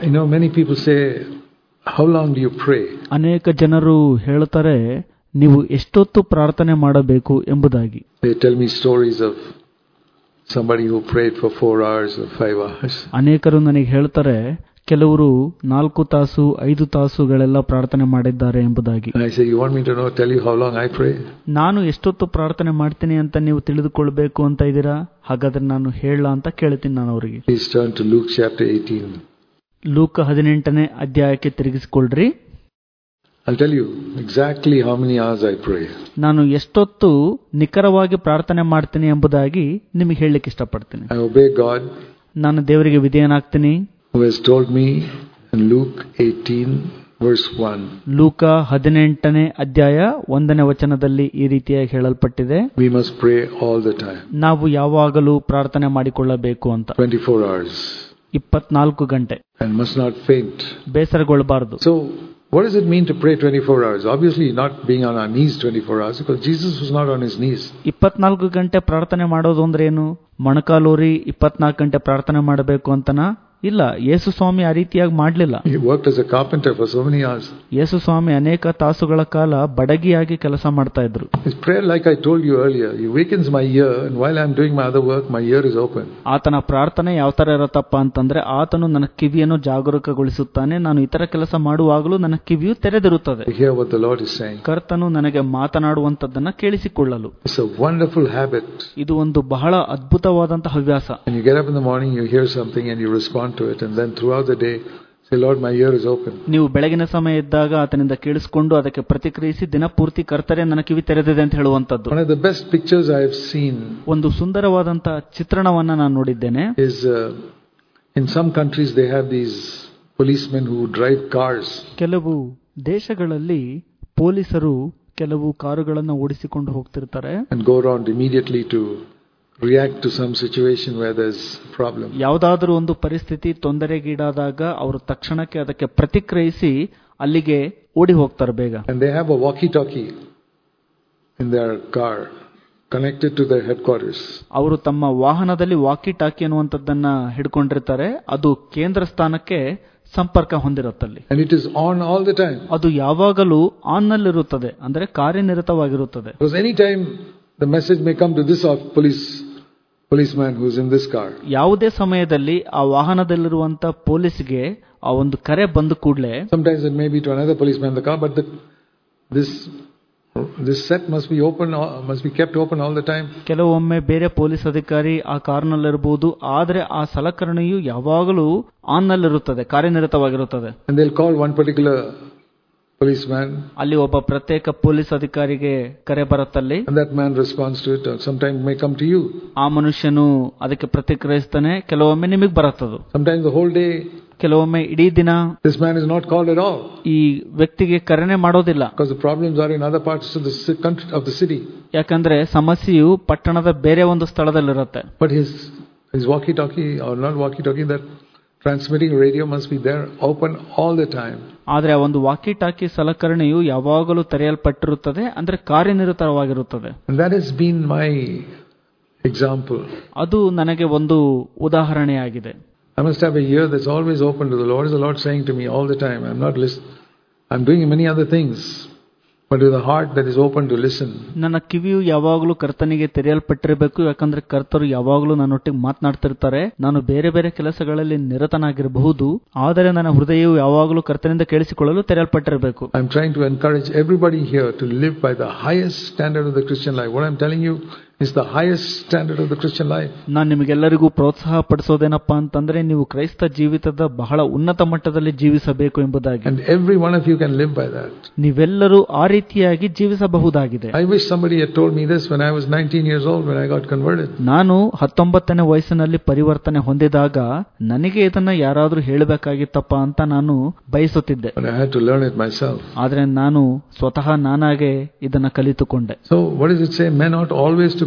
You know, many people say, How long do you pray? ಅನೇಕ ಜನರು ಹೇಳ್ತಾರೆ ನೀವು ಎಷ್ಟೊತ್ತು ಪ್ರಾರ್ಥನೆ ಮಾಡಬೇಕು ಎಂಬುದಾಗಿ They tell me stories of somebody who prayed for four hours or five hours. ಅನೇಕರು ನನಗೆ ಹೇಳ್ತಾರೆ ಕೆಲವರು ನಾಲ್ಕು ತಾಸು ಐದು ತಾಸುಗಳೆಲ್ಲ ಪ್ರಾರ್ಥನೆ ಮಾಡಿದ್ದಾರೆ ಎಂಬುದಾಗಿ And I say, You want me to know, tell you how long I pray? ನಾನು ಎಷ್ಟೊತ್ತು ಪ್ರಾರ್ಥನೆ ಮಾಡ್ತೀನಿ ಅಂತ ನೀವು ತಿಳಿದುಕೊಳ್ಬೇಕು ಅಂತ ಇದ್ದೀರಾ ಹಾಗಾದ್ರೆ ನಾನು ಹೇಳ ಅಂತ ಕೇಳ್ತೀನಿ ನಾನು ಅವರಿಗೆ Please turn to Luke chapter 18. ಲೂಕ ಹದಿನೆಂಟನೇ ಅಧ್ಯಾಯಕ್ಕೆ ತಿರುಗಿಸಿಕೊಳ್ರಿ I'll tell you exactly how many hours I pray. ನಾನು ಎಷ್ಟೊತ್ತು ನಿಖರವಾಗಿ ಪ್ರಾರ್ಥನೆ ಮಾಡ್ತೀನಿ ಎಂಬುದಾಗಿ ನಿಮಗೆ ಹೇಳಲಿಕ್ಕೆ ಇಷ್ಟಪಡ್ತೀನಿ I obey God ನಾನು ದೇವರಿಗೆ ವಿಧೇಯನಾಗ್ತೀನಿ who has told me in Luke 18, verse 1, ಲೂಕ ಹದಿನೆಂಟನೇ ಅಧ್ಯಾಯ ಒಂದನೇ ವಚನದಲ್ಲಿ ಈ ರೀತಿಯಾಗಿ ಹೇಳಲ್ಪಟ್ಟಿದೆ we must pray all the time, ನಾವು ಯಾವಾಗಲೂ ಪ್ರಾರ್ಥನೆ ಮಾಡಿಕೊಳ್ಳಬೇಕು ಅಂತ 24 hours, ಇಪ್ಪತ್ನಾಲ್ಕು ಗಂಟೆ and must not faint. ಬೇಸರಗೊಳ್ಳಬಾರದು So, what does it mean to pray 24 hours? Obviously, not being on our knees 24 hours, because Jesus was not on his knees. ಇಪ್ಪತ್ನಾಲ್ಕು ಗಂಟೆ ಪ್ರಾರ್ಥನೆ ಮಾಡೋದು ಅಂದ್ರೆ ಏನು ಮೊಣಕಾಲೂರಿ ಇಪ್ಪತ್ನಾಲ್ಕು ಗಂಟೆ ಪ್ರಾರ್ಥನೆ ಮಾಡಬೇಕು ಅಂತನಾ ಇಲ್ಲ ಯೇಸು ಸ್ವಾಮಿ ಆ ರೀತಿಯಾಗಿ ಮಾಡಲಿಲ್ಲ He worked as a carpenter for so many hours. ಯೇಸು ಸ್ವಾಮಿ ಅನೇಕ ತಾಸುಗಳ ಕಾಲ ಬಡಗಿಯಾಗಿ ಕೆಲಸ ಮಾಡ್ತಾ ಇದ್ರು His prayer, like I told you earlier, he wakens my ear, and while I'm doing my other work, my ear is open. ಆತನ ಪ್ರಾರ್ಥನೆ ಯಾವ ತರ ಇರತ್ತಪ್ಪ ಅಂತಂದ್ರೆ ಆತನು ನನ್ನ ಕಿವಿಯನ್ನು ಜಾಗರೂಕಗೊಳಿಸುತ್ತಾನೆ ನಾನು ಇತರ ಕೆಲಸ ಮಾಡುವಾಗಲೂ ನನ್ನ ಕಿವಿಯು ತೆರೆದಿರುತ್ತದೆ To hear what the Lord is saying. ಕರ್ತನು ನನಗೆ ಮಾತನಾಡುವಂತದ್ದನ್ನ ಕೇಳಿಸಿಕೊಳ್ಳಲು It's a wonderful habit. ಇದು ಒಂದು ಬಹಳ ಅದ್ಭುತವಾದಂತಹ ಹವ್ಯಾಸ When you get up in the morning, you hear something and you respond to it, and then throughout the day, say, Lord, my ear is open. ನೀವು ಬೆಳಗಿನ ಸಮಯ ಇದ್ದಾಗ ಆತನಿಂದ ಕೇಳಿಸಿಕೊಂಡು ಅದಕ್ಕೆ ಪ್ರತಿಕ್ರಿಯಿಸಿ ದಿನಪೂರ್ತಿ ಕರ್ತರೆ ನನ್ನ ಕಿವಿ ತೆರೆದಿದೆ ಅಂತ ಹೇಳುವಂತದ್ದು One of the best pictures I have seen ಒಂದು ಸುಂದರವಾದಂತಹ ಚಿತ್ರಣವನ್ನ ನಾನು ನೋಡಿದ್ದೇನೆ is uh, in some countries they have these policemen who drive cars ಕೆಲವು ದೇಶಗಳಲ್ಲಿ ಪೊಲೀಸರು ಕೆಲವು ಕಾರುಗಳನ್ನು ಓಡಿಸಿಕೊಂಡು ಹೋಗ್ತಿರ್ತಾರೆ and go around immediately to react to some situation where there's a problem. ಯಾವುದಾದರೂ ಒಂದು ಪರಿಸ್ಥಿತಿ ತೊಂದರೆಗೀಡಾದಾಗ ಅವರು ತಕ್ಷಣಕ್ಕೆ ಅದಕ್ಕೆ ಪ್ರತಿಕ್ರಿಯಿಸಿ ಅಲ್ಲಿಗೆ ಓಡಿ ಹೋಗ್ತಾರೆ ಬೇಗ And they have a walkie-talkie in their car connected to their headquarters. ಅವರು ತಮ್ಮ ವಾಹನದಲ್ಲಿ ವಾಕಿ ಟಾಕಿ ಅನ್ನುವಂಥದ್ದನ್ನ ಹಿಡ್ಕೊಂಡಿರ್ತಾರೆ ಅದು ಕೇಂದ್ರ ಸ್ಥಾನಕ್ಕೆ ಸಂಪರ್ಕ ಹೊಂದಿರುತ್ತಲ್ಲಿ And it is on all the time. ಅದು ಯಾವಾಗಲೂ ಆನ್ ನಲ್ಲಿರುತ್ತದೆ ಅಂದ್ರೆ ಕಾರ್ಯನಿರತವಾಗಿರುತ್ತದೆ Because any time the message may come to this of- police policeman who's in this car. ಯಾವುದೇ ಸಮಯದಲ್ಲಿ ಆ ವಾಹನದಲ್ಲಿರುವಂತ ಪೊಲೀಸ್ಗೆ ಆ ಒಂದು ಕರೆ ಬಂದ ಕೂಡಲೇ Sometimes it may be to another policeman in the car, but the, this this set must be open, all- must be kept open all the time. ಕೆಲವೊಮ್ಮೆ ಬೇರೆ ಪೊಲೀಸ್ ಅಧಿಕಾರಿ ಆ ಕಾರ್ನಲ್ಲಿರಬಹುದು ಆದರೆ ಆ ಸಲಕರಣೆಯು ಯಾವಾಗಲೂ ಆನ್ ನಲ್ಲಿರುತ್ತದೆ ಕಾರ್ಯನಿರತವಾಗಿರುತ್ತದೆ And they'll call one particular policeman, ಅಲ್ಲಿ ಒಬ್ಬ ಪ್ರತ್ಯೇಕ ಪೊಲೀಸ್ ಅಧಿಕಾರಿಗೆ ಕರೆ ಬರುತ್ತಲ್ಲಿ and that man responds to it, or sometimes it may come to you. ಆ ಮನುಷ್ಯನು ಅದಕ್ಕೆ ಪ್ರತಿಕ್ರಿಯಿಸ್ತಾನೆ ಕೆಲವೊಮ್ಮೆ ನಿಮಗೆ ಬರುತ್ತದು Sometimes the whole day, ಕೆಲವೊಮ್ಮೆ ಇಡೀ ದಿನ this man is not called at all, ಈ ವ್ಯಕ್ತಿಗೆ ಕರೆನೆ ಮಾಡೋದಿಲ್ಲ because the problems are in other parts of the ci- country, of the city. ಯಾಕಂದ್ರೆ ಸಮಸ್ಯೆಯು ಪಟ್ಟಣದ ಬೇರೆ ಒಂದು ಸ್ಥಳದಲ್ಲಿರುತ್ತೆ But his his walkie-talkie or not walkie-talkie, that transmitting radio must be there, open all the time. ಆದ್ರೆ ಆ ಒಂದು walkie ಟಾಕಿ ಸಲಕರಣೆಯು ಯಾವಾಗಲೂ ತೆರೆಯಲ್ಪಟ್ಟಿರುತ್ತದೆ ಅಂದ್ರೆ ಕಾರ್ಯನಿರತವಾಗಿರುತ್ತದೆ And that has been my example. ಅದು ನನಗೆ ಒಂದು ಉದಾಹರಣೆಯಾಗಿದೆ I must have a ear that's always open to the Lord. Is the Lord saying to me all the time? I'm not listening. I'm doing many other things, but with a heart that is open to listen. ನನ್ನ ಕಿವಿಯು ಯಾವಾಗಲೂ ಕರ್ತನಿಗೆ ತೆರೆಯಲ್ಪಟ್ಟಿರಬೇಕು ಯಾಕಂದ್ರೆ ಕರ್ತರು ಯಾವಾಗಲೂ ನನ್ನೊಟ್ಟಿಗೆ ಮಾತನಾಡ್ತಿರ್ತಾರೆ ನಾನು ಬೇರೆ ಬೇರೆ ಕೆಲಸಗಳಲ್ಲಿ ನಿರತನಾಗಿರಬಹುದು ಆದರೆ ನನ್ನ ಹೃದಯವು ಯಾವಾಗಲೂ ಕರ್ತನಿಂದ ಕೇಳಿಸಿಕೊಳ್ಳಲು ತೆರೆಯಲ್ಪಟ್ಟಿರಬೇಕು I'm trying to encourage everybody here to live by the highest standard of the Christian life. What I'm telling you is the highest standard of the Christian life. ನಾನು ನಿಮಗೆಲ್ಲರಿಗೂ ಪ್ರೋತ್ಸಾಹ ಪಡಿಸೋದೇನಪ್ಪಾ ಅಂತಂದ್ರೆ ನೀವು ಕ್ರೈಸ್ತ ಜೀವಿತದ ಬಹಳ ಉನ್ನತ ಮಟ್ಟದಲ್ಲಿ ಜೀವಿಸಬೇಕು ಎಂಬುದಾಗಿ And every one of you can live by that. ನೀವೆಲ್ಲರೂ ಆ ರೀತಿಯಾಗಿ ಜೀವಿಸಬಹುದಾಗಿದೆ I wish somebody had told me this when I was 19 years old when I got converted. ನಾನು ಹತ್ತೊಂಬತ್ತನೇ ವಯಸ್ಸಿನಲ್ಲಿ ಪರಿವರ್ತನೆ ಹೊಂದಿದಾಗ ನನಗೆ ಇದನ್ನ ಯಾರಾದ್ರೂ ಹೇಳಬೇಕಾಗಿತ್ತಪ್ಪ ಅಂತ ನಾನು ಬಯಸುತ್ತಿದ್ದೆ But I had to learn it myself. ಆದ್ರೆ ನಾನು ಸ್ವತಃ ನಾನಾಗೆ ಇದನ್ನ ಕಲಿತುಕೊಂಡೆ So what does it say? Men ought always to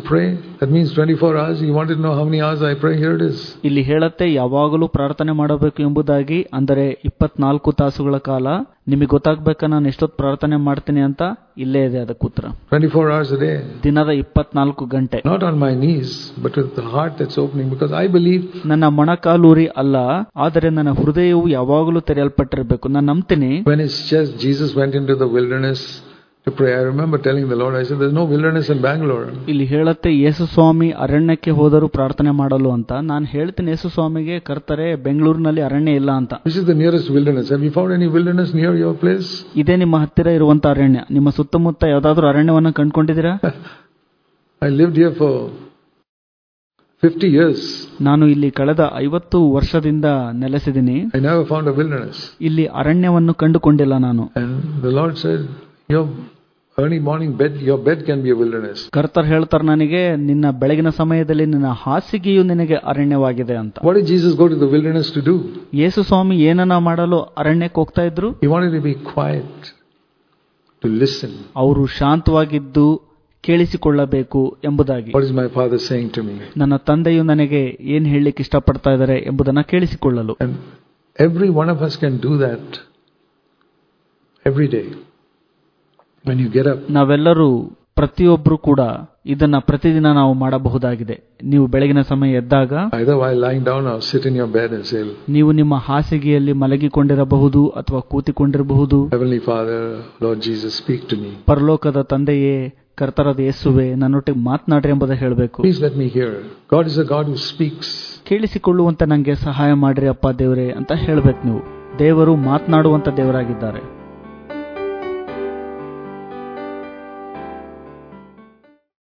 pray? That means 24 hours. You wanted to know how many hours I pray? Here it is. ಇಲ್ಲಿ ಹೇಳತ್ತೆ ಯಾವಾಗಲೂ ಪ್ರಾರ್ಥನೆ ಮಾಡಬೇಕು ಎಂಬುದಾಗಿ ಅಂದರೆ ಇಪ್ಪತ್ನಾಲ್ಕು ತಾಸುಗಳ ಕಾಲ ನಿಮಗೆ ಗೊತ್ತಾಗ್ಬೇಕಾ ನಾನು ಎಷ್ಟೊತ್ತು ಪ್ರಾರ್ಥನೆ ಮಾಡ್ತೀನಿ ಅಂತ ಇಲ್ಲೇ ಇದೆ ಅದಕ್ಕೆ ಉತ್ತರ 24 hours a day. ದಿನದ ಇಪ್ಪತ್ನಾಲ್ಕು ಗಂಟೆ Not on my knees, but with the heart that's opening. Because I believe ನನ್ನ ಮೊಣಕಾಲೂರಿ ಅಲ್ಲ ಆದರೆ ನನ್ನ ಹೃದಯವು ಯಾವಾಗಲೂ ತೆರೆಯಲ್ಪಟ್ಟಿರಬೇಕು ನಾನು ನಂಬ್ತೀನಿ when it's just Jesus went into the wilderness to pray. I remember telling the Lord, I said, There's no wilderness in Bangalore. ಇಲ್ಲಿ ಹೇಳತ್ತೆ ಯೇಸು ಸ್ವಾಮಿ ಅರಣ್ಯಕ್ಕೆ ಹೋದರು ಪ್ರಾರ್ಥನೆ ಮಾಡಲು ಅಂತ ನಾನು ಹೇಳ್ತೀನಿ ಯೇಸು ಸ್ವಾಮಿಗೆ ಕರ್ತರೆ ಬೆಂಗಳೂರಿನಲ್ಲಿ ಅರಣ್ಯ ಇಲ್ಲ ಅಂತ Which is the nearest wilderness? Have you found any wilderness near your place? ಇದೇ ನಿಮ್ಮ ಹತ್ತಿರ ಇರುವಂತ ಅರಣ್ಯ ನಿಮ್ಮ ಸುತ್ತಮುತ್ತ ಯಾವ್ದಾದ್ರು ಅರಣ್ಯವನ್ನ ಕಂಡ್ಕೊಂಡಿದ್ದೀರಾ I lived here for 50 years. ನಾನು ಇಲ್ಲಿ ಕಳೆದ ಐವತ್ತು ವರ್ಷದಿಂದ ನೆಲೆಸಿದ್ದೀನಿ I never found a wilderness. ಇಲ್ಲಿ ಅರಣ್ಯವನ್ನು ಕಂಡುಕೊಂಡಿಲ್ಲ ನಾನು And the Lord said, Your early morning bed, your bed can be a wilderness. ಕರ್ತರ್ ಹೇಳ್ತಾರೆ ನನಗೆ ನಿನ್ನ ಬೆಳಗಿನ ಸಮಯದಲ್ಲಿ ನಿನ್ನ ಹಾಸಿಗೆಯು ನಿನಗೆ ಅರಣ್ಯವಾಗಿದೆ ಅಂತ What did Jesus go to the wilderness to do? ಯೇಸು ಸ್ವಾಮಿ ಏನನ್ನ ಮಾಡಲು ಅರಣ್ಯಕ್ಕೆ ಹೋಗ್ತಾ ಇದ್ರು He wanted to be quiet, to listen. ಅವರು ಶಾಂತವಾಗಿದ್ದು ಕೇಳಿಸಿಕೊಳ್ಳಬೇಕು ಎಂಬುದಾಗಿ What is my Father saying to me? ನನ್ನ ತಂದೆಯು ನನಗೆ ಏನ್ ಹೇಳಲಿಕ್ಕೆ ಇಷ್ಟಪಡ್ತಾ ಇದ್ದಾರೆ ಎಂಬುದನ್ನ ಕೇಳಿಸಿಕೊಳ್ಳಲು And every one of us can do that every day. When you get up, ನಾವೆಲ್ಲರೂ ಪ್ರತಿಯೊಬ್ಬರು ಕೂಡ ಇದನ್ನ ಪ್ರತಿದಿನ ನಾವು ಮಾಡಬಹುದಾಗಿದೆ ನೀವು ಬೆಳಗಿನ ಸಮಯ ಎದ್ದಾಗ either while lying down or sit in your bed and say, ನೀವು ನಿಮ್ಮ ಹಾಸಿಗೆಯಲ್ಲಿ ಮಲಗಿಕೊಂಡಿರಬಹುದು ಅಥವಾ ಕೂತಿಕೊಂಡಿರಬಹುದು Heavenly Father, Lord Jesus, speak to me. ಪರಲೋಕದ ತಂದೆಯೇ ಕರ್ತರದ ಯೇಸುವೆ ನನ್ನೊಟ್ಟಿಗೆ ಮಾತನಾಡ್ರಿ ಎಂಬುದ ಹೇಳಬೇಕು Please let me hear. God is a God who speaks. ಕೇಳಿಸಿಕೊಳ್ಳುವಂತ ನಂಗೆ ಸಹಾಯ ಮಾಡ್ರಿ ಅಪ್ಪ ದೇವರೇ ಅಂತ ಹೇಳ್ಬೇಕು ನೀವು ದೇವರು ಮಾತನಾಡುವಂತ ದೇವರಾಗಿದ್ದಾರೆ